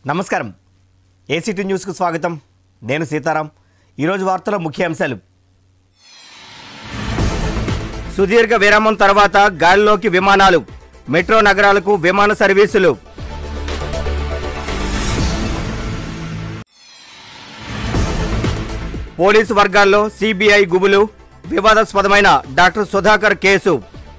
నమస్కారం ఏసీటీ న్యూస్కు స్వాగతం నేను సీతారాం ఈరోజు వార్తల ముఖ్య అంశాలు సుదీర్ఘ విరామం తర్వాత గాలిలోకి విమానాలు మెట్రో నగరాలకు విమాన సర్వీసులు పోలీసు వర్గాల్లో సిబిఐ గుబులు వివాదాస్పదమైన డాక్టర్ సుధాకర్ కేసు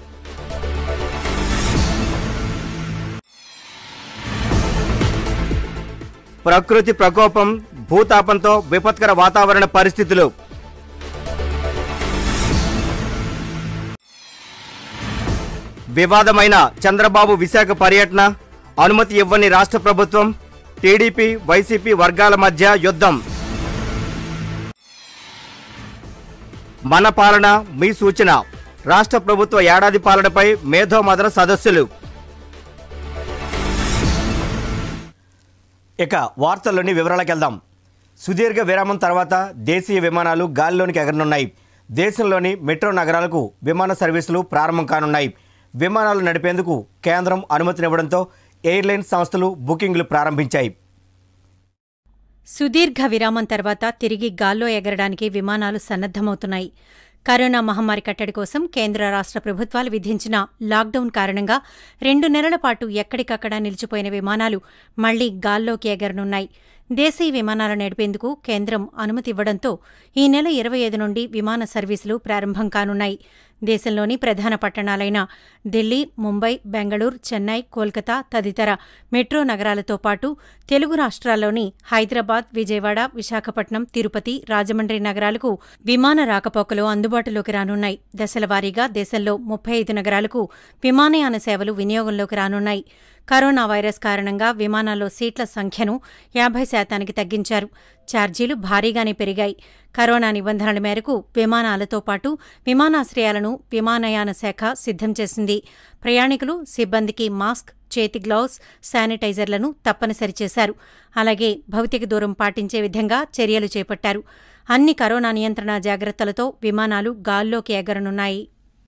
ప్రకృతి ప్రకోపం భూతాపంతో విపత్కర వాతావరణ పరిస్థితులు వివాదమైన చంద్రబాబు విశాఖ పర్యటన అనుమతి ఇవ్వని రాష్ట్ర ప్రభుత్వం టీడీపీ వైసీపీ వర్గాల మధ్య యుద్ధం మన పాలన మీ సూచన రాష్ట్ర ప్రభుత్వ ఏడాది పాలనపై మేధోమదన సదస్సులు ఇక వార్తల్లోని వివరాలకు వెళ్దాం సుదీర్ఘ విరామం తర్వాత దేశీయ విమానాలు గాలిలోనికి ఎగరనున్నాయి దేశంలోని మెట్రో నగరాలకు విమాన సర్వీసులు ప్రారంభం కానున్నాయి విమానాలు నడిపేందుకు కేంద్రం అనుమతినివ్వడంతో ఎయిర్లైన్స్ సంస్థలు బుకింగ్లు ప్రారంభించాయి సుదీర్ఘ విరామం తర్వాత తిరిగి గాల్లో ఎగరడానికి విమానాలు సన్నద్ధమవుతున్నాయి కరోనా మహమ్మారి కట్టడి కోసం కేంద్ర రాష్ట్ర ప్రభుత్వాలు విధించిన లాక్డౌన్ కారణంగా రెండు నెలల పాటు ఎక్కడికక్కడ నిలిచిపోయిన విమానాలు మళ్లీ గాల్లోకి ఎగరనున్నాయి దేశీయ విమానాలు నడిపేందుకు కేంద్రం అనుమతి ఇవ్వడంతో ఈ నెల ఇరవై ఐదు నుండి విమాన సర్వీసులు ప్రారంభం కానున్నాయి దేశంలోని ప్రధాన పట్టణాలైన ఢిల్లీ ముంబై బెంగళూరు చెన్నై కోల్కతా తదితర మెట్రో నగరాలతో పాటు తెలుగు రాష్ట్రాల్లోని హైదరాబాద్ విజయవాడ విశాఖపట్నం తిరుపతి రాజమండ్రి నగరాలకు విమాన రాకపోకలు అందుబాటులోకి రానున్నాయి దశలవారీగా దేశంలో ముప్పై ఐదు నగరాలకు విమానయాన సేవలు వినియోగంలోకి రానున్నాయి కరోనా వైరస్ కారణంగా విమానాల్లో సీట్ల సంఖ్యను యాభై శాతానికి తగ్గించారు ఛార్జీలు భారీగానే పెరిగాయి కరోనా నిబంధనల మేరకు విమానాలతో పాటు విమానాశ్రయాలను విమానయాన శాఖ సిద్ధం చేసింది ప్రయాణికులు సిబ్బందికి మాస్క్ చేతి గ్లౌస్ శానిటైజర్లను తప్పనిసరి చేశారు అలాగే భౌతిక దూరం పాటించే విధంగా చర్యలు చేపట్టారు అన్ని కరోనా నియంత్రణ జాగ్రత్తలతో విమానాలు గాల్లోకి ఎగరనున్నాయి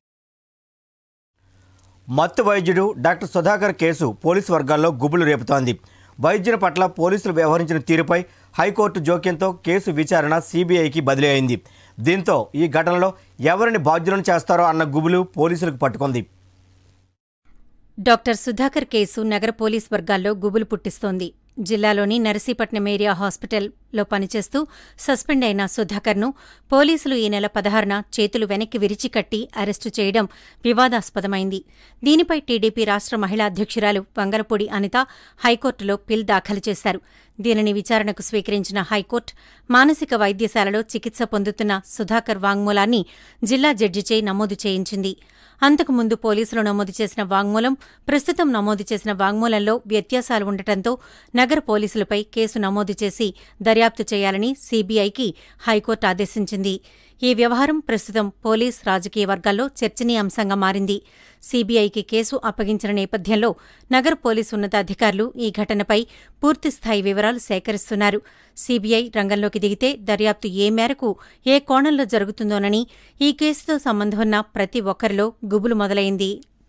మత్తు వైద్యుడు డాక్టర్ సుధాకర్ కేసు పోలీసు వర్గాల్లో గుబులు రేపుతోంది వైద్యుని పట్ల పోలీసులు వ్యవహరించిన తీరుపై హైకోర్టు జోక్యంతో కేసు విచారణ సీబీఐకి బదిలీ అయింది దీంతో ఈ ఘటనలో ఎవరిని బాధ్యులను చేస్తారో అన్న గుబులు పోలీసులకు పట్టుకుంది డాక్టర్ సుధాకర్ కేసు నగర పోలీస్ వర్గాల్లో గుబులు పుట్టిస్తోంది జిల్లాలోని నరసీపట్నం ఏరియా హాస్పిటల్లో పనిచేస్తూ సస్పెండ్ అయిన సుధాకర్ను పోలీసులు ఈ నెల పదహారున చేతులు వెనక్కి విరిచి కట్టి అరెస్టు చేయడం వివాదాస్పదమైంది దీనిపై టీడీపీ రాష్ట్ర మహిళా అధ్యక్షురాలు వంగలపూడి అనిత హైకోర్టులో పిల్ దాఖలు చేశారు దీనిని విచారణకు స్వీకరించిన హైకోర్టు మానసిక వైద్యశాలలో చికిత్స పొందుతున్న సుధాకర్ వాంగ్మూలాన్ని జిల్లా జడ్జిచే నమోదు చేయించింది అంతకుముందు పోలీసులు నమోదు చేసిన వాంగ్మూలం ప్రస్తుతం నమోదు చేసిన వాంగ్మూలంలో వ్యత్యాసాలు ఉండటంతో నగర పోలీసులపై కేసు నమోదు చేసి దర్యాప్తు చేయాలని సీబీఐకి హైకోర్టు ఆదేశించింది ఈ వ్యవహారం ప్రస్తుతం పోలీస్ రాజకీయ వర్గాల్లో చర్చనీయాంశంగా మారింది సీబీఐకి కేసు అప్పగించిన నేపథ్యంలో నగర పోలీసు ఉన్నతాధికారులు ఈ ఘటనపై పూర్తిస్థాయి వివరాలు సేకరిస్తున్నారు సీబీఐ రంగంలోకి దిగితే దర్యాప్తు ఏ మేరకు ఏ కోణంలో జరుగుతుందోనని ఈ కేసుతో సంబంధం ఉన్న ప్రతి ఒక్కరిలో గుబులు మొదలైంది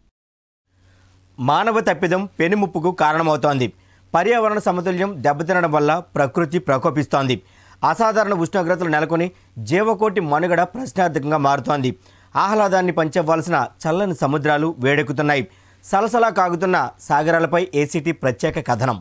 మానవ తప్పిదం పెనుముప్పుకు కారణమవుతోంది పర్యావరణ సమతుల్యం దెబ్బతినడం వల్ల ప్రకృతి ప్రకోపిస్తోంది అసాధారణ ఉష్ణోగ్రతలు నెలకొని జీవకోటి మనుగడ ప్రశ్నార్థకంగా మారుతోంది ఆహ్లాదాన్ని పంచవలసిన చల్లని సముద్రాలు వేడెక్కుతున్నాయి సలసలా కాగుతున్న సాగరాలపై ఏసీటీ ప్రత్యేక కథనం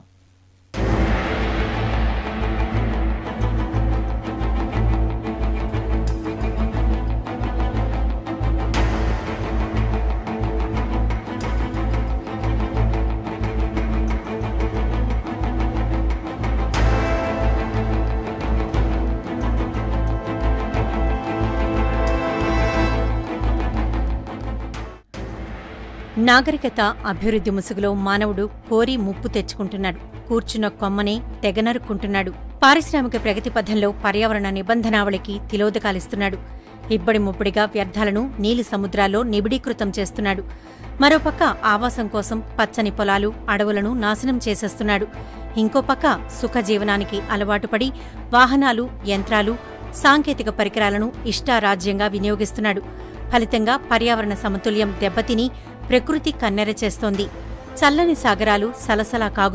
నాగరికత అభివృద్ధి ముసుగులో మానవుడు కోరి ముప్పు తెచ్చుకుంటున్నాడు కూర్చున్న కొమ్మనే తెగనరుక్కుంటున్నాడు పారిశ్రామిక ప్రగతి పథంలో పర్యావరణ నిబంధనావళికి తిలోదకాలిస్తున్నాడు ఇబ్బడి ముబ్బడిగా వ్యర్థాలను నీలి సముద్రాల్లో నిబిడీకృతం చేస్తున్నాడు మరోపక్క ఆవాసం కోసం పచ్చని పొలాలు అడవులను నాశనం చేసేస్తున్నాడు ఇంకో పక్క సుఖజీవనానికి అలవాటుపడి వాహనాలు యంత్రాలు సాంకేతిక పరికరాలను ఇష్టారాజ్యంగా వినియోగిస్తున్నాడు ఫలితంగా పర్యావరణ సమతుల్యం దెబ్బతిని ప్రకృతి కన్నెర చేస్తోంది చల్లని సాగరాలు సలసలా కాగుతూ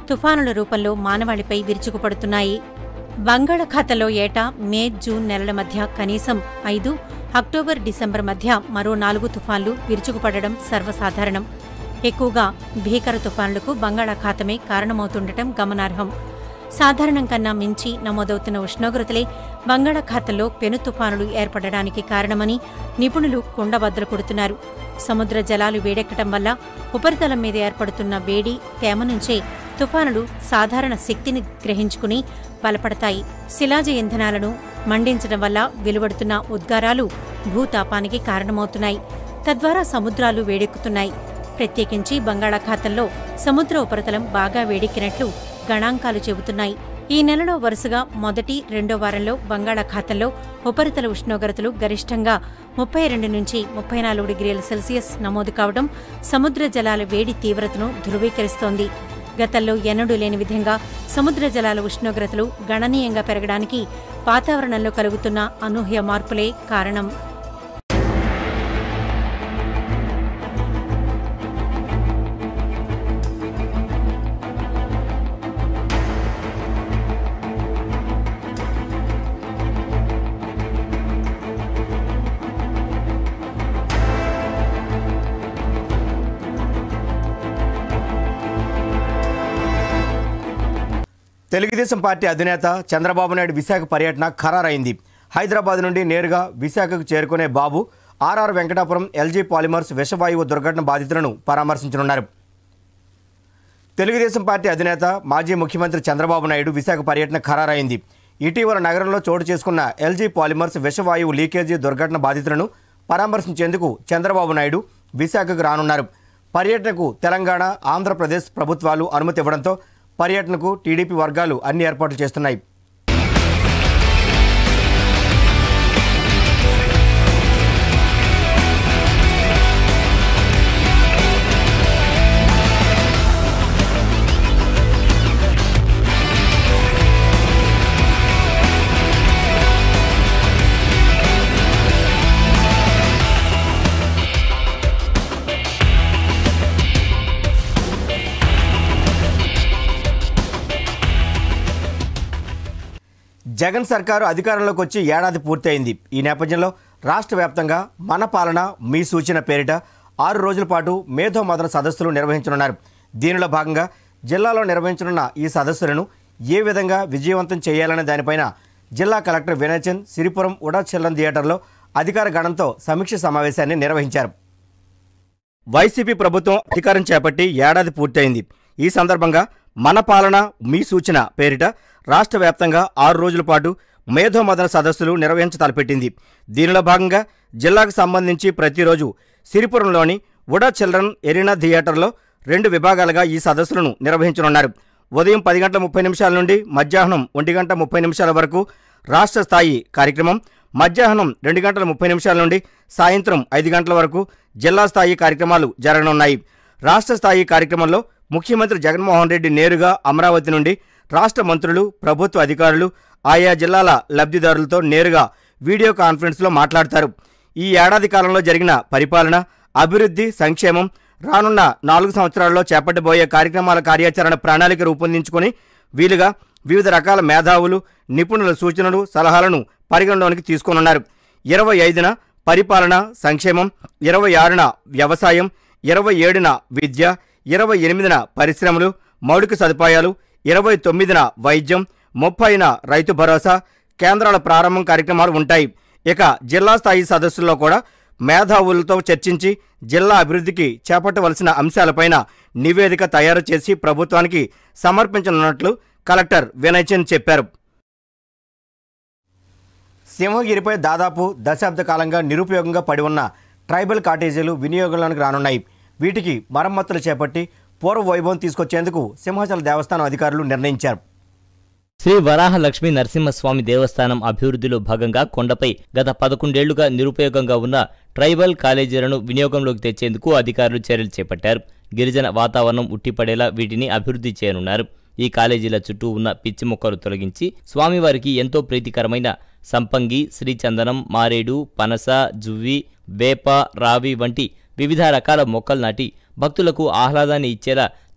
తుఫానుల రూపంలో మానవాళిపై విరుచుకుపడుతున్నాయి బంగాళాఖాతంలో ఏటా మే జూన్ నెలల మధ్య కనీసం ఐదు అక్టోబర్ డిసెంబర్ మధ్య మరో నాలుగు తుఫాన్లు విరుచుకుపడడం సర్వసాధారణం ఎక్కువగా భీకర తుఫాన్లకు బంగాళాఖాతమే కారణమవుతుండటం గమనార్హం సాధారణం కన్నా మించి నమోదవుతున్న ఉష్ణోగ్రతలే బంగాళాఖాతంలో పెను తుఫానులు ఏర్పడడానికి కారణమని నిపుణులు కుండబద్దలు కొడుతున్నారు సముద్ర జలాలు వేడెక్కటం వల్ల ఉపరితలం మీద ఏర్పడుతున్న వేడి తేమ నుంచే తుఫానులు సాధారణ శక్తిని గ్రహించుకుని బలపడతాయి శిలాజ ఇంధనాలను మండించడం వల్ల వెలువడుతున్న ఉద్గారాలు భూతాపానికి కారణమవుతున్నాయి తద్వారా సముద్రాలు వేడెక్కుతున్నాయి ప్రత్యేకించి బంగాళాఖాతంలో సముద్ర ఉపరితలం బాగా వేడెక్కినట్లు గణాంకాలు చెబుతున్నాయి ఈ నెలలో వరుసగా మొదటి రెండో వారంలో బంగాళాఖాతంలో ఉపరితల ఉష్ణోగ్రతలు గరిష్టంగా ముప్పై రెండు నుంచి ముప్పై నాలుగు డిగ్రీల సెల్సియస్ నమోదు కావడం సముద్ర జలాల వేడి తీవ్రతను ధృవీకరిస్తోంది గతంలో ఎన్నడూ లేని విధంగా సముద్ర జలాల ఉష్ణోగ్రతలు గణనీయంగా పెరగడానికి వాతావరణంలో కలుగుతున్న అనూహ్య మార్పులే కారణం తెలుగుదేశం పార్టీ అధినేత చంద్రబాబు నాయుడు విశాఖ పర్యటన ఖరారైంది హైదరాబాద్ నుండి నేరుగా విశాఖకు చేరుకునే బాబు ఆర్ఆర్ వెంకటాపురం ఎల్జీ పాలిమర్స్ విషవాయువు దుర్ఘటన బాధితులను పరామర్శించనున్నారు తెలుగుదేశం పార్టీ అధినేత మాజీ ముఖ్యమంత్రి చంద్రబాబు నాయుడు విశాఖ పర్యటన ఖరారైంది ఇటీవల నగరంలో చోటు చేసుకున్న ఎల్జీ పాలిమర్స్ విషవాయువు లీకేజీ దుర్ఘటన బాధితులను పరామర్శించేందుకు చంద్రబాబు నాయుడు విశాఖకు రానున్నారు పర్యటనకు తెలంగాణ ఆంధ్రప్రదేశ్ ప్రభుత్వాలు అనుమతి ఇవ్వడంతో పర్యటనకు టీడీపీ వర్గాలు అన్ని ఏర్పాట్లు చేస్తున్నాయి జగన్ సర్కారు అధికారంలోకి వచ్చి ఏడాది పూర్తయింది ఈ నేపథ్యంలో రాష్ట్ర వ్యాప్తంగా మన పాలన మీ సూచన పేరిట ఆరు రోజుల పాటు మేధో మదన సదస్సులు నిర్వహించనున్నారు దీనిలో భాగంగా జిల్లాలో నిర్వహించనున్న ఈ సదస్సులను ఏ విధంగా విజయవంతం చేయాలనే దానిపైన జిల్లా కలెక్టర్ వినయచంద్ సిరిపురం ఉడా చెల్లం థియేటర్లో అధికార గణంతో సమీక్ష సమావేశాన్ని నిర్వహించారు వైసీపీ ప్రభుత్వం అధికారం చేపట్టి ఏడాది పూర్తయింది ఈ సందర్భంగా మన పాలన మీ సూచన పేరిట రాష్ట్ర వ్యాప్తంగా ఆరు రోజుల పాటు మేధో మదన సదస్సులు నిర్వహించ తలపెట్టింది దీనిలో భాగంగా జిల్లాకు సంబంధించి ప్రతిరోజు సిరిపురంలోని ఉడా చిల్డ్రన్ ఎరీనా థియేటర్లో రెండు విభాగాలుగా ఈ సదస్సులను నిర్వహించనున్నారు ఉదయం పది గంటల ముప్పై నిమిషాల నుండి మధ్యాహ్నం ఒంటి గంట ముప్పై నిమిషాల వరకు రాష్ట్ర స్థాయి కార్యక్రమం మధ్యాహ్నం రెండు గంటల ముప్పై నిమిషాల నుండి సాయంత్రం ఐదు గంటల వరకు జిల్లా స్థాయి కార్యక్రమాలు జరగనున్నాయి రాష్ట్ర స్థాయి కార్యక్రమంలో ముఖ్యమంత్రి జగన్మోహన్ రెడ్డి నేరుగా అమరావతి నుండి రాష్ట్ర మంత్రులు ప్రభుత్వ అధికారులు ఆయా జిల్లాల లబ్ధిదారులతో నేరుగా వీడియో కాన్ఫరెన్స్లో మాట్లాడతారు ఈ ఏడాది కాలంలో జరిగిన పరిపాలన అభివృద్ధి సంక్షేమం రానున్న నాలుగు సంవత్సరాల్లో చేపట్టబోయే కార్యక్రమాల కార్యాచరణ ప్రణాళిక రూపొందించుకొని వీలుగా వివిధ రకాల మేధావులు నిపుణుల సూచనలు సలహాలను పరిగణలోనికి తీసుకోనున్నారు ఇరవై ఐదున పరిపాలన సంక్షేమం ఇరవై ఆరున వ్యవసాయం ఇరవై ఏడున విద్య ఇరవై ఎనిమిదిన పరిశ్రమలు మౌలిక సదుపాయాలు ఇరవై తొమ్మిదిన వైద్యం ముప్పైన రైతు భరోసా కేంద్రాల ప్రారంభం కార్యక్రమాలు ఉంటాయి ఇక జిల్లా స్థాయి సదస్సుల్లో కూడా మేధావులతో చర్చించి జిల్లా అభివృద్ధికి చేపట్టవలసిన అంశాలపైన నివేదిక తయారు చేసి ప్రభుత్వానికి సమర్పించనున్నట్లు కలెక్టర్ వినయ్ చంద్ చెప్పారు సింహగిరిపై దాదాపు దశాబ్ద కాలంగా నిరుపయోగంగా పడి ఉన్న ట్రైబల్ కాటేజీలు వినియోగంలోనికి రానున్నాయి వీటికి మరమ్మతులు చేపట్టి పూర్వ వైభవం తీసుకొచ్చేందుకు సింహాచల దేవస్థానం అధికారులు నిర్ణయించారు శ్రీ వరాహ లక్ష్మీ నరసింహస్వామి దేవస్థానం అభివృద్ధిలో భాగంగా కొండపై గత పదకొండేళ్లుగా నిరుపయోగంగా ఉన్న ట్రైబల్ కాలేజీలను వినియోగంలోకి తెచ్చేందుకు అధికారులు చర్యలు చేపట్టారు గిరిజన వాతావరణం ఉట్టిపడేలా వీటిని అభివృద్ధి చేయనున్నారు ఈ కాలేజీల చుట్టూ ఉన్న పిచ్చి మొక్కలు తొలగించి స్వామివారికి ఎంతో ప్రీతికరమైన సంపంగి శ్రీచందనం మారేడు పనస జువ్వి వేప రావి వంటి వివిధ రకాల మొక్కలు నాటి భక్తులకు ఆహ్లాదాన్ని ఇచ్చేలా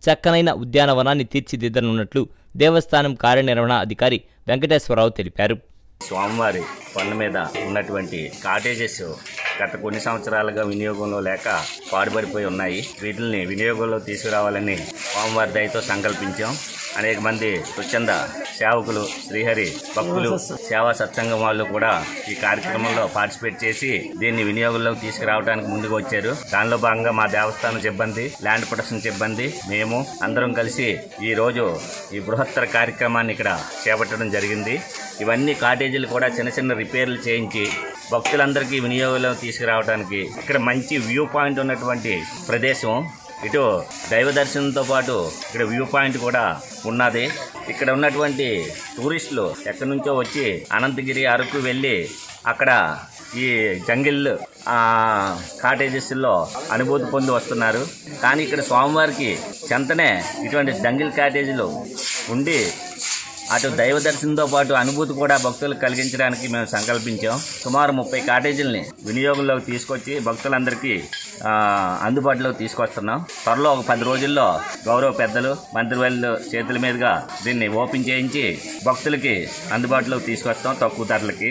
చక్కనైన ఉద్యానవనాన్ని తీర్చిదిద్దనున్నట్లు దేవస్థానం కార్యనిర్వహణ అధికారి వెంకటేశ్వరరావు తెలిపారు స్వామివారి కొండ మీద ఉన్నటువంటి కాటేజెస్ గత కొన్ని సంవత్సరాలుగా వినియోగంలో లేక పాడుపడిపోయి ఉన్నాయి వీటిని వినియోగంలో తీసుకురావాలని స్వామివారి దయతో సంకల్పించాం అనేక మంది స్వచ్ఛంద సేవకులు శ్రీహరి భక్తులు సేవా సత్సంగం వాళ్ళు కూడా ఈ కార్యక్రమంలో పార్టిసిపేట్ చేసి దీన్ని వినియోగంలోకి తీసుకురావడానికి ముందుకు వచ్చారు దానిలో భాగంగా మా దేవస్థానం సిబ్బంది ల్యాండ్ ప్రొటెక్షన్ సిబ్బంది మేము అందరం కలిసి ఈ రోజు ఈ బృహత్తర కార్యక్రమాన్ని ఇక్కడ చేపట్టడం జరిగింది ఇవన్నీ కాటేజీలు కూడా చిన్న చిన్న రిపేర్లు చేయించి భక్తులందరికీ వినియోగంలో తీసుకురావడానికి ఇక్కడ మంచి వ్యూ పాయింట్ ఉన్నటువంటి ప్రదేశం ఇటు దైవ దర్శనంతో పాటు ఇక్కడ వ్యూ పాయింట్ కూడా ఉన్నది ఇక్కడ ఉన్నటువంటి టూరిస్టులు ఎక్కడి నుంచో వచ్చి అనంతగిరి అరకు వెళ్ళి అక్కడ ఈ జంగిల్ ఆ, కాటేజెస్లో అనుభూతి పొంది వస్తున్నారు కానీ ఇక్కడ స్వామివారికి చెంతనే ఇటువంటి జంగిల్ కాటేజీలు ఉండి అటు దైవ దర్శనంతో పాటు అనుభూతి కూడా భక్తులకు కలిగించడానికి మేము సంకల్పించాం సుమారు ముప్పై కాటేజీలని వినియోగంలోకి తీసుకొచ్చి భక్తులందరికీ ఆ, అందుబాటులోకి తీసుకొస్తున్నాం త్వరలో ఒక పది రోజుల్లో గౌరవ పెద్దలు మంత్రివర్యుల చేతుల మీదుగా దీన్ని ఓపెన్ చేయించి భక్తులకి అందుబాటులోకి తీసుకొస్తాం తక్కువ ధరలకి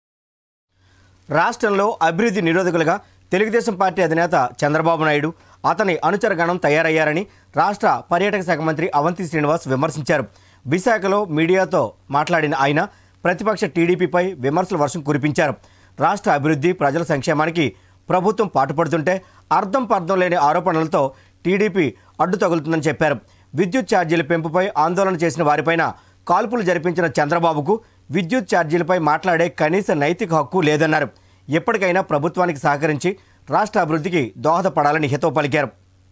రాష్ట్రంలో అభివృద్ధి నిరోధకులుగా తెలుగుదేశం పార్టీ అధినేత చంద్రబాబు నాయుడు అతని అనుచరగణం తయారయ్యారని రాష్ట్ర పర్యాటక శాఖ మంత్రి అవంతి శ్రీనివాస్ విమర్శించారు విశాఖలో మీడియాతో మాట్లాడిన ఆయన ప్రతిపక్ష టీడీపీపై విమర్శల వర్షం కురిపించారు రాష్ట్ర అభివృద్ధి ప్రజల సంక్షేమానికి ప్రభుత్వం పాటుపడుతుంటే అర్థం పర్థం లేని ఆరోపణలతో టీడీపీ అడ్డు తగులుతుందని చెప్పారు విద్యుత్ ఛార్జీల పెంపుపై ఆందోళన చేసిన వారిపైన కాల్పులు జరిపించిన చంద్రబాబుకు విద్యుత్ ఛార్జీలపై మాట్లాడే కనీస నైతిక హక్కు లేదన్నారు ఎప్పటికైనా ప్రభుత్వానికి సహకరించి రాష్ట్ర అభివృద్ధికి దోహదపడాలని హితవు పలికారు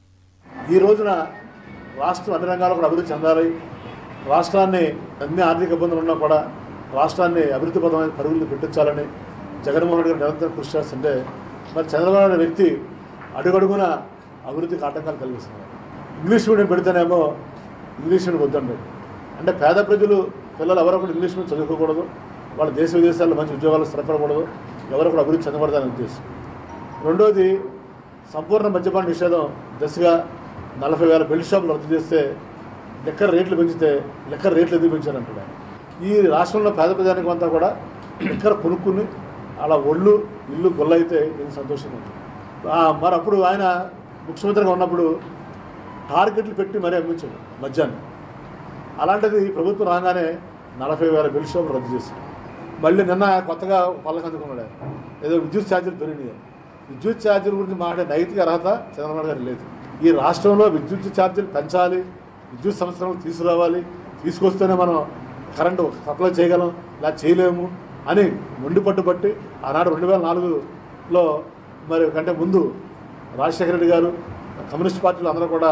ఈ రోజున రాష్ట్రం అన్ని రంగాల్లో కూడా అభివృద్ధి చెందాలి రాష్ట్రాన్ని అన్ని ఆర్థిక ఇబ్బందులు ఉన్నా కూడా రాష్ట్రాన్ని అభివృద్ధి పదమైన పరుగులు పెట్టించాలని జగన్మోహన్ రెడ్డి గారు నిరంతరం కృషి చేస్తుంటే మరి చంద్రబాబు అనే వ్యక్తి అడుగడుగున అభివృద్ధికి ఆటంకాలు కలిగిస్తున్నారు ఇంగ్లీష్ మీడియం పెడితేనేమో ఇంగ్లీష్ మీడియం వద్దండి అంటే పేద ప్రజలు పిల్లలు ఎవరో కూడా ఇంగ్లీష్ మీడియం చదువుకోకూడదు వాళ్ళ దేశ విదేశాల్లో మంచి ఉద్యోగాలు స్థిరపడకూడదు ఎవరు కూడా అభివృద్ధి చెందకూడదని ఉద్దేశం రెండోది సంపూర్ణ మద్యపాన నిషేధం దశగా నలభై వేల బెల్ట్ షాపులు రద్దు చేస్తే లెక్కర్ రేట్లు పెంచితే లెక్కర్ రేట్లు ఎందుకు పెంచారంటాడు ఆయన. ఈ రాష్ట్రంలో పేద ప్రజానికి అంతా కూడా లెక్కర కొనుక్కుని అలా ఒళ్ళు ఇల్లు గొల్ల అయితే ఇది సంతోషంగా ఉంటుంది ఆ, మరి అప్పుడు ఆయన ముఖ్యమంత్రిగా ఉన్నప్పుడు టార్గెట్లు పెట్టి మరీ అమ్మించాడు మద్యాన్ని అలాంటిది ప్రభుత్వం రాగానే నలభై వేల బిల్ షాపులు రద్దు చేశారు మళ్ళీ నిన్న కొత్తగా పళ్ళకి అందుకున్నాడు ఆయన. ఏదో విద్యుత్ ఛార్జీలు పెరిగినాయి విద్యుత్ ఛార్జీల గురించి మాట్లాడే నైతిక అర్హత చంద్రబాబు గారు లేదు ఈ రాష్ట్రంలో విద్యుత్ ఛార్జీలు పెంచాలి విద్యుత్ సంస్థలను తీసుకురావాలి తీసుకొస్తేనే మనం కరెంటు సప్లై చేయగలం ఇలా చేయలేము అని మొండి పట్టుబట్టి ఆనాడు రెండు వేల నాలుగులో మరి కంటే ముందు రాజశేఖర రెడ్డి గారు కమ్యూనిస్ట్ పార్టీలు అందరూ కూడా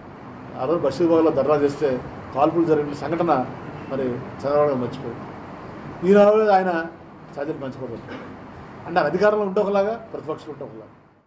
ఆ రోజు బషీర్బాగ్లో ధర్నా చేస్తే కాల్పులు జరిగిన సంఘటన మరి చంద్రబాబు గారు మర్చిపోయారు ఈనాడు ఆయన ఛార్జీలు పెంచకూడదు అంటే ఆయన అధికారంలో ఉంటే ఒకలాగా ప్రతిపక్షంలో ఉంటే ఒకలాగా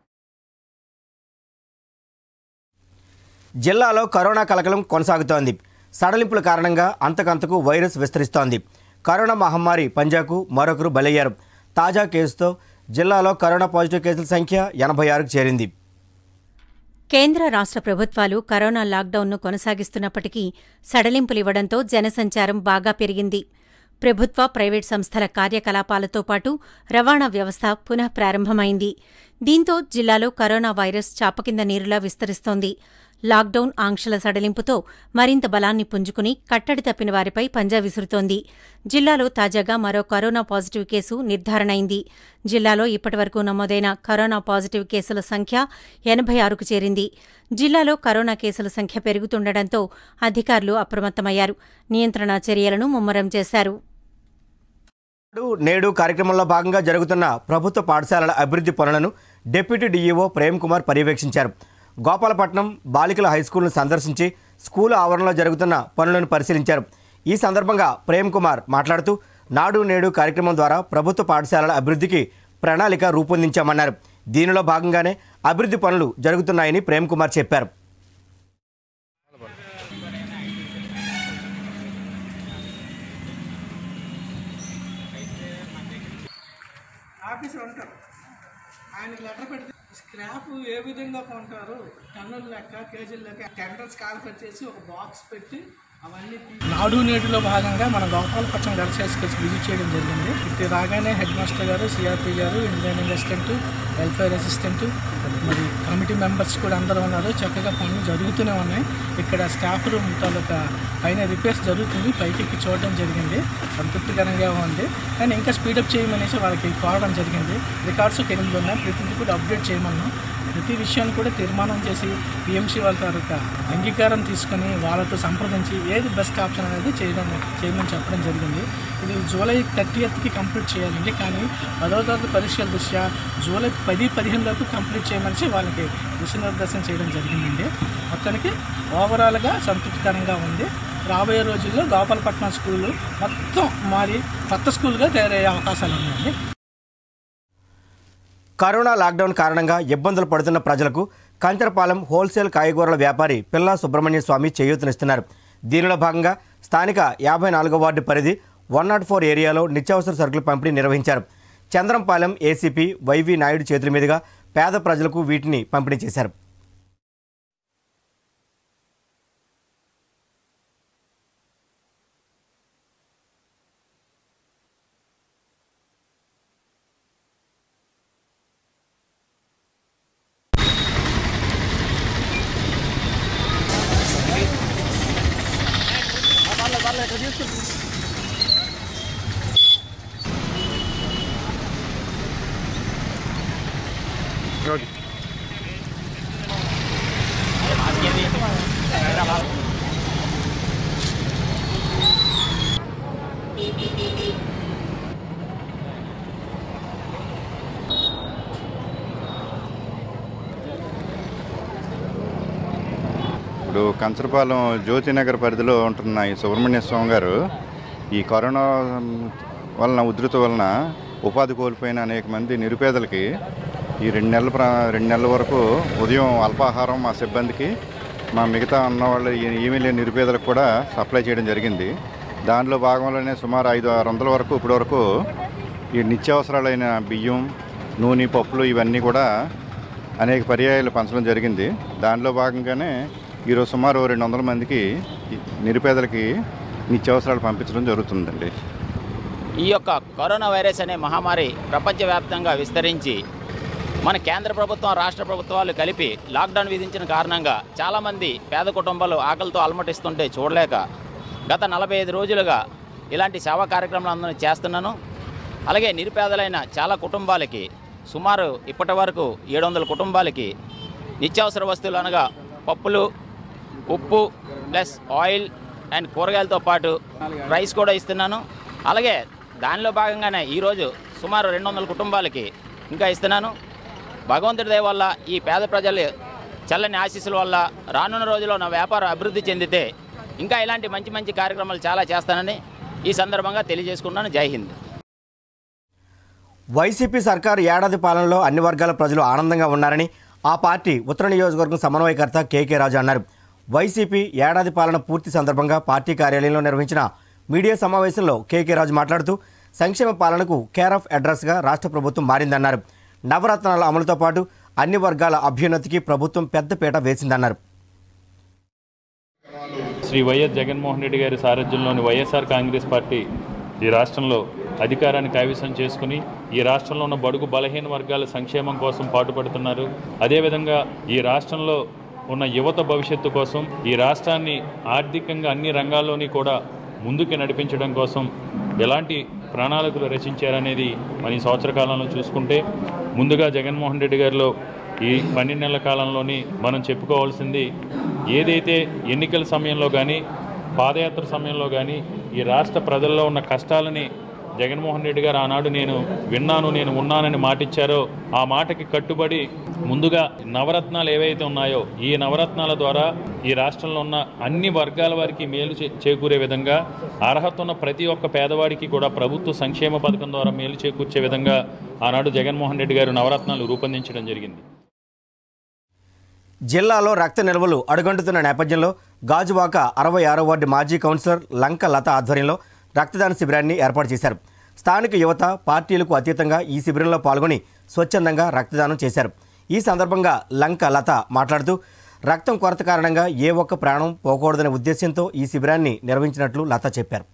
జిల్లాలో కరోనా కలకలం కొనసాగుతోంది సడలింపుల కారణంగా అంతకంతకు వైరస్ విస్తరిస్తోంది కరోనా మహమ్మారి పంజాకు మరొకరు బలయ్యారు తాజా కేసుతో జిల్లాలో కరోనా పాజిటివ్ కేసుల సంఖ్య ఎనభై ఆరుకు చేరింది కేంద్ర రాష్ట్ర ప్రభుత్వాలు కరోనా లాక్డౌన్ను కొనసాగిస్తున్నప్పటికీ సడలింపులివ్వడంతో జనసంచారం బాగా పెరిగింది ప్రభుత్వ ప్రైవేట్ సంస్థల కార్యకలాపాలతో పాటు రవాణా వ్యవస్థ పునః ప్రారంభమైంది దీంతో జిల్లాలో కరోనా వైరస్ చాపకింద నీరులా విస్తరిస్తోంది లాక్డౌన్ ఆంక్షల సడలింపుతో మరింత బలాన్ని పుంజుకుని కట్టడి తప్పిన వారిపై పంజా విసురుతోంది జిల్లాలో తాజాగా మరో కరోనా పాజిటివ్ కేసు నిర్ధారణైంది జిల్లాలో ఇప్పటివరకు నమోదైన కరోనా పాజిటివ్ కేసుల సంఖ్య ఎనభై ఆరుకు చేరింది జిల్లాలో కరోనా కేసుల సంఖ్య పెరుగుతుండటంతో అధికారులు అప్రమత్తమయ్యారు నియంత్రణ చర్యలను ముమ్మరం చేశారు నాడు నేడు కార్యక్రమంలో భాగంగా జరుగుతున్న ప్రభుత్వ పాఠశాలల అభివృద్ధి పనులను డిప్యూటీ డీఈఓ ప్రేమ్ కుమార్ పర్యవేక్షించారు గోపాలపట్నం బాలికల హైస్కూల్ను సందర్శించి స్కూల్ ఆవరణలో జరుగుతున్న పనులను పరిశీలించారు ఈ సందర్భంగా ప్రేమ్ కుమార్ మాట్లాడుతూ నాడు నేడు కార్యక్రమం ద్వారా ప్రభుత్వ పాఠశాలల అభివృద్ధికి ప్రణాళిక రూపొందించామన్నారు దీనిలో భాగంగానే అభివృద్ధి పనులు జరుగుతున్నాయని ప్రేమ్ కుమార్ చెప్పారు ఆఫీసులో ఉంటారు ఆయనకి లెటర్ పెడితే స్క్రాప్ ఏ విధంగా కొంటారు టన్నుల లెక్క కేజీల లెక్క టెండర్స్ కాల్ఫర్ చేసి ఒక బాక్స్ పెట్టి అవన్నీ తీ- నాడు నేటిలో భాగంగా మన Gopalapatnam girls high schools visit చేయడం జరిగింది ఇటు రాగానే హెడ్ మాస్టర్ గారు సిఆర్పి గారు ఇంజనీరింగ్ అసిస్టెంట్ వెల్ఫేర్ అసిస్టెంట్ మరి కమిటీ మెంబర్స్ కూడా అందరూ ఉన్నారు చక్కగా పనులు జరుగుతూనే ఉన్నాయి ఇక్కడ స్టాఫ్ రూమ్ తాలూకా పైన రిపేర్స్ జరుగుతుంది పైకి ఎక్కి చూడడం జరిగింది సంతృప్తికరంగా ఉంది కానీ ఇంకా స్పీడప్ చేయమనేసి వాళ్ళకి కోరడం జరిగింది రికార్డ్స్ ఒక ఎనిమిది ఉన్నాయి ప్రతిదీ కూడా అప్డేట్ చేయమన్నాం ప్రతి విషయాన్ని కూడా తీర్మానం చేసి పిఎంసీ వాళ్ళ తాలూకా అంగీకారం తీసుకొని వాళ్ళతో సంప్రదించి ఏది బెస్ట్ ఆప్షన్ అనేది చేయడం చేయమని చెప్పడం జరిగింది ఇది జూలై థర్టీయత్కి కంప్లీట్ చేయాలండి కానీ పదవ తరగతి పరీక్షల దృష్ట్యా జూలై పది పదిహేను లోపు కంప్లీట్ చేయమని వాళ్ళకి దిశానిర్దేశం చేయడం జరిగిందండి మొత్తానికి ఓవరాల్గా సంతృప్తికరంగా ఉంది రాబోయే రోజుల్లో గోపాలపట్నం స్కూళ్ళు మొత్తం మారి కొత్త స్కూల్గా తయారయ్యే అవకాశాలు ఉన్నాయండి కరోనా లాక్డౌన్ కారణంగా ఇబ్బందులు పడుతున్న ప్రజలకు కంచరపాలెం హోల్సేల్ కాయగూరల వ్యాపారి పిల్లా సుబ్రహ్మణ్య స్వామి చేయూతనిస్తున్నారు దీనిలో భాగంగా స్థానిక యాభై నాలుగో వార్డు పరిధి వన్ నాట్ ఫోర్ ఏరియాలో నిత్యావసర సరుకులు పంపిణీ నిర్వహించారు చంద్రంపాలెం ఏసీపీ వైవి నాయుడు చేతుల మీదుగా పేద ప్రజలకు వీటిని పంపిణీ చేశారు ఇప్పుడు కంచరపాలెం జ్యోతినగర్ పరిధిలో ఉంటున్న ఈ సుబ్రహ్మణ్య స్వామి గారు ఈ కరోనా వలన ఉధృతి వలన ఉపాధి కోల్పోయిన అనేక మంది నిరుపేదలకి ఈ రెండు నెలల ప్ర రెండు నెలల వరకు ఉదయం అల్పాహారం మా సిబ్బందికి మా మిగతా ఉన్న వాళ్ళు ఏ- ఏమీ లేని నిరుపేదలకు కూడా సప్లై చేయడం జరిగింది దానిలో భాగంలోనే సుమారు ఐదు ఆరు వందల వరకు ఇప్పటి వరకు ఈ నిత్యావసరాలైన బియ్యం నూనె పప్పులు ఇవన్నీ కూడా అనేక పర్యాయాలు పంచడం జరిగింది దానిలో భాగంగానే ఈరోజు సుమారు రెండు వందల మందికి ఈ నిరుపేదలకి నిత్యావసరాలు పంపించడం జరుగుతుందండి ఈ యొక్క కరోనా వైరస్ అనే మహమ్మారి ప్రపంచవ్యాప్తంగా విస్తరించి మన కేంద్ర ప్రభుత్వం రాష్ట్ర ప్రభుత్వాలు కలిపి లాక్డౌన్ విధించిన కారణంగా చాలామంది పేద కుటుంబాలు ఆకలితో అలమటిస్తుంటే చూడలేక గత నలభై ఐదు రోజులుగా ఇలాంటి సేవా కార్యక్రమాలు అందరూ చేస్తున్నాను అలాగే నిరుపేదలైన చాలా కుటుంబాలకి సుమారు ఇప్పటి వరకు ఏడు వందల కుటుంబాలకి నిత్యావసర వస్తువులు అనగా పప్పులు ఉప్పు ప్లస్ ఆయిల్ అండ్ కూరగాయలతో పాటు రైస్ కూడా ఇస్తున్నాను అలాగే దానిలో భాగంగానే ఈరోజు సుమారు రెండు వందల కుటుంబాలకి ఇంకా ఇస్తున్నాను భగవంతుడి దయ వల్ల ఈ పేద ప్రజలు చల్లని ఆశీస్సుల వల్ల రానున్న రోజుల్లో నా వ్యాపారం అభివృద్ధి చెందితే ఇంకా ఇలాంటి మంచి మంచి కార్యక్రమాలు చాలా చేస్తానని ఈ సందర్భంగా తెలియజేసుకున్నాను జై హింద్ వైసీపీ సర్కారు ఏడాది పాలనలో అన్ని వర్గాల ప్రజలు ఆనందంగా ఉన్నారని ఆ పార్టీ ఉత్తర నియోజకవర్గం సమన్వయకర్త కేకే రాజు అన్నారు వైసీపీ ఏడాది పాలన పూర్తి సందర్భంగా పార్టీ కార్యాలయంలో నిర్వహించిన మీడియా సమావేశంలో కేకే రాజు మాట్లాడుతూ సంక్షేమ పాలనకు కేర్ ఆఫ్ అడ్రస్గా రాష్ట్ర ప్రభుత్వం మారిందన్నారు నవరత్నాల అమలుతో పాటు అన్ని వర్గాల అభ్యున్నతికి ప్రభుత్వం పెద్దపీట వేసిందన్నారు శ్రీ వైఎస్ జగన్మోహన్ రెడ్డి గారి సారథ్యంలోని వైఎస్ఆర్ కాంగ్రెస్ పార్టీ ఈ రాష్ట్రంలో అధికారాన్ని కైవసం చేసుకుని ఈ రాష్ట్రంలో ఉన్న బడుగు బలహీన వర్గాల సంక్షేమం కోసం పాటుపడుతున్నారు అదేవిధంగా ఈ రాష్ట్రంలో ఉన్న యువత భవిష్యత్తు కోసం ఈ రాష్ట్రాన్ని ఆర్థికంగా అన్ని రంగాల్లోని కూడా ముందుకు నడిపించడం కోసం ఎలాంటి ప్రణాళికలు రచించారనేది మన ఈ సంవత్సర కాలంలో చూసుకుంటే ముందుగా జగన్మోహన్ రెడ్డి గారిలో ఈ పన్నెండు నెలల కాలంలోని మనం చెప్పుకోవాల్సింది ఏదైతే ఎన్నికల సమయంలో కానీ పాదయాత్ర సమయంలో కానీ ఈ రాష్ట్ర ప్రజల్లో ఉన్న కష్టాలని జగన్మోహన్ రెడ్డి గారు ఆనాడు నేను విన్నాను నేను ఉన్నానని మాటిచ్చారో ఆ మాటకి కట్టుబడి ముందుగా నవరత్నాలు ఏవైతే ఉన్నాయో ఈ నవరత్నాల ద్వారా ఈ రాష్ట్రంలో ఉన్న అన్ని వర్గాల వారికి మేలు చే- చేకూరే విధంగా అర్హత ఉన్న ప్రతి ఒక్క పేదవాడికి కూడా ప్రభుత్వ సంక్షేమ పథకం ద్వారా మేలు చేకూర్చే విధంగా ఆనాడు జగన్మోహన్ రెడ్డి గారు నవరత్నాలు రూపొందించడం జరిగింది జిల్లాలో రక్త నిల్వలు అడుగంటుతున్న నేపథ్యంలో గాజువాక అరవై ఆరో వార్డు మాజీ కౌన్సిలర్ లంక లత ఆధ్వర్యంలో రక్తదాన శిబిరాన్ని ఏర్పాటు చేశారు స్థానిక యువత పార్టీలకు అతీతంగా ఈ శిబిరంలో పాల్గొని స్వచ్ఛందంగా రక్తదానం చేశారు ఈ సందర్భంగా లంక లత మాట్లాడుతూ రక్తం కొరత కారణంగా ఏ ఒక్క ప్రాణం పోకూడదనే ఉద్దేశంతో ఈ శిబిరాన్ని నిర్వహించినట్లు లత చెప్పారు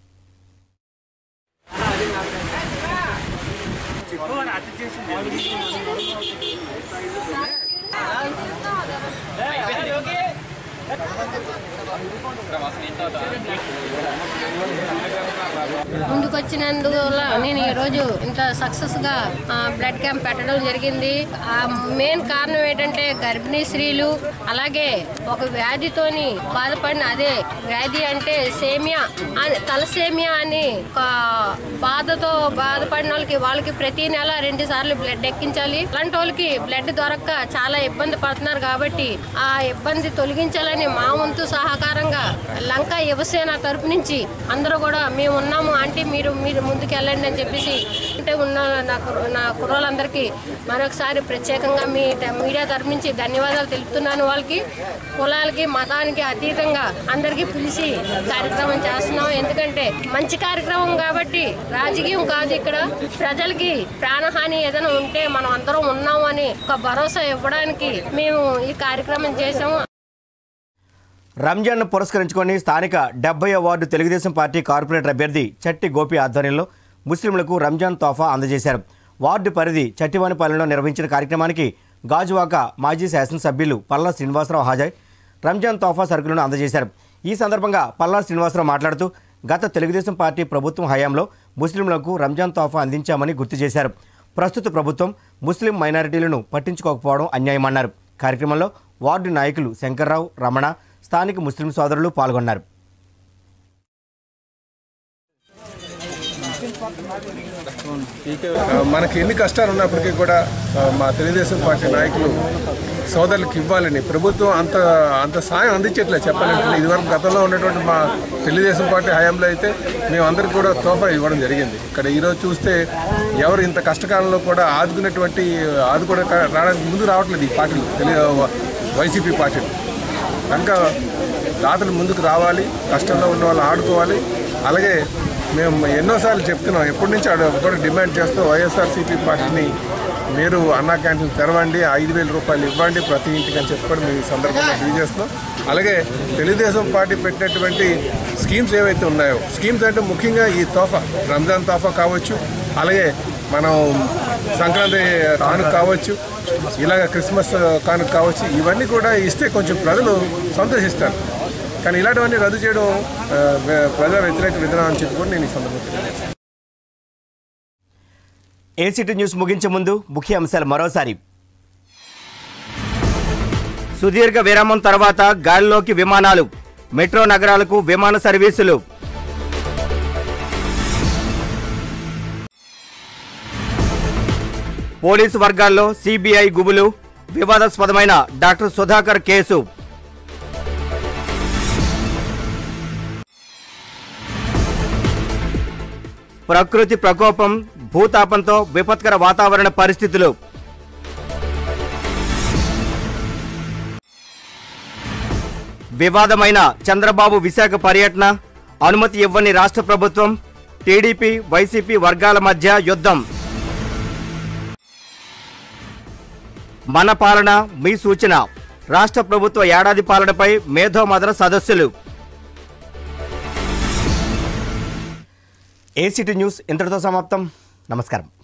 ముందుకొచ్చినందువల్ల నేను ఈ రోజు ఇంత సక్సెస్ గా ఆ, బ్లడ్ క్యాంప్ పెట్టడం జరిగింది ఆ మెయిన్ కారణం ఏంటంటే గర్భిణీ స్త్రీలు అలాగే ఒక వ్యాధితోని బాధపడిన అదే వ్యాధి అంటే సేమియా అని తలసేమియా అని ఒక బాధతో బాధపడిన వాళ్ళకి వాళ్ళకి ప్రతి నెల రెండు సార్లు బ్లడ్ ఎక్కించాలి అలాంటి వాళ్ళకి బ్లడ్ దొరక్క చాలా ఇబ్బంది పడుతున్నారు కాబట్టి ఆ ఇబ్బంది తొలగించాలని మా వంతు సహకారంగా లంక యువసేన తరపు నుంచి అందరూ కూడా మేము ఉన్నాము అంటే మీరు మీరు ముందుకు వెళ్ళండి అని చెప్పేసి అంటే ఉన్న నా కుర్ర- నా కుర్రోళ్ళందరికీ మరొకసారి ప్రత్యేకంగా మీ ట- మీడియా తరపు నుంచి ధన్యవాదాలు తెలుపుతున్నాను వాళ్ళకి కులాలకి మతానికి అతీతంగా అందరికీ పిలిచి కార్యక్రమం చేస్తున్నాం ఎందుకంటే మంచి కార్యక్రమం కాబట్టి రాజకీయం కాదు ఇక్కడ ప్రజలకి ప్రాణహాని ఏదైనా ఉంటే మనం అందరం ఉన్నాము అని ఒక భరోసా ఇవ్వడానికి మేము ఈ కార్యక్రమం చేసాము రంజాన్ను పురస్కరించుకొని స్థానిక డెబ్బై వార్డు తెలుగుదేశం పార్టీ కార్పొరేటర్ అభ్యర్థి చట్టి గోపి ఆధ్వర్యంలో ముస్లింలకు రంజాన్ తోఫా అందజేశారు వార్డు పరిధి చట్టివానిపాలెంలో నిర్వహించిన కార్యక్రమానికి గాజువాక మాజీ శాసనసభ్యులు పల్లా శ్రీనివాసరావు హాజరై రంజాన్ తోఫా సరుకులను అందజేశారు ఈ సందర్భంగా పల్లా శ్రీనివాసరావు మాట్లాడుతూ గత తెలుగుదేశం పార్టీ ప్రభుత్వం హయాంలో ముస్లింలకు రంజాన్ తోఫా అందించామని గుర్తు చేశారు ప్రస్తుత ప్రభుత్వం ముస్లిం మైనారిటీలను పట్టించుకోకపోవడం అన్యాయమన్నారు కార్యక్రమంలో వార్డు నాయకులు శంకర్రావు రమణ స్థానిక ముస్లిం సోదరులు పాల్గొన్నారు ఆ, మనకి ఎన్ని కష్టాలు ఉన్నప్పటికీ కూడా ఆ, మా తెలుగుదేశం పార్టీ నాయకులు సోదరులకు ఇవ్వాలని ప్రభుత్వం అంత అంత సాయం అందించట్లేదు చెప్పాలంటే ఇదివరకు గతంలో ఉన్నటువంటి మా తెలుగుదేశం పార్టీ హయాంలో అయితే మేమందరికీ కూడా తోఫా ఇవ్వడం జరిగింది ఇక్కడ ఈరోజు చూస్తే ఎవరు ఇంత కష్టకాలంలో కూడా ఆదుకునేటువంటి ఆదుకోవడం రావడానికి ముందు రావట్లేదు ఈ పార్టీలు తెలుగు వైసీపీ పార్టీలు కనుక దాతలు ముందుకు రావాలి కష్టంలో ఉన్న వాళ్ళు ఆడుకోవాలి అలాగే మేము ఎన్నోసార్లు చెప్తున్నాం ఎప్పటి నుంచి ఆడ కూడా డిమాండ్ చేస్తూ వైఎస్ఆర్సీపీ పార్టీని మీరు అన్నా క్యాంటీన్ తెరవండి ఐదు వేల రూపాయలు ఇవ్వండి ప్రతి ఇంటికి అని చెప్పి కూడా మేము ఈ సందర్భంగా తెలియజేస్తున్నాం అలాగే తెలుగుదేశం పార్టీ పెట్టినటువంటి స్కీమ్స్ ఏవైతే ఉన్నాయో స్కీమ్స్ అంటే ముఖ్యంగా ఈ తోఫా రంజాన్ తోఫా కావచ్చు అలాగే మనం సంక్రాంతి కానుక కావచ్చు ఇలాగ క్రిస్మస్ కానుక కావచ్చు ఇవన్నీ కూడా ఇస్తే కొంచెం ప్రజలు సంతోషిస్తారు కానీ ఇలాంటివన్నీ రద్దు చేయడం ఆ, వే- ప్రజా వ్యతిరేక విధానం అని చెప్పి కూడా నేను ఈ సందర్భంగా తెలియజేస్తాను ఏసీటీ న్యూస్ ముగించే ముందు ముఖ్య అంశాలు మరోసారి సుదీర్ఘ విరామం తర్వాత గాలిలోకి విమానాలు మెట్రో నగరాలకు విమాన సర్వీసులు పోలీసు వర్గాల్లో సిబిఐ గుబులు వివాదాస్పదమైన డాక్టర్ సుధాకర్ కేసు ప్రకృతి ప్రకోపం భూతాపంతో విపత్కర వాతావరణ పరిస్థితులు వివాదమైన చంద్రబాబు విశాఖ పర్యటన అనుమతి ఇవ్వని రాష్ట్ర ప్రభుత్వం టీడీపీ వైసీపీ వర్గాల మధ్య యుద్ధం మన పాలన మీ సూచన రాష్ట్ర ప్రభుత్వ ఏడాది పాలనపై మేధోమదన సదస్సులు ఏసీటీ న్యూస్ ఇంతటితో సమాప్తం నమస్కారం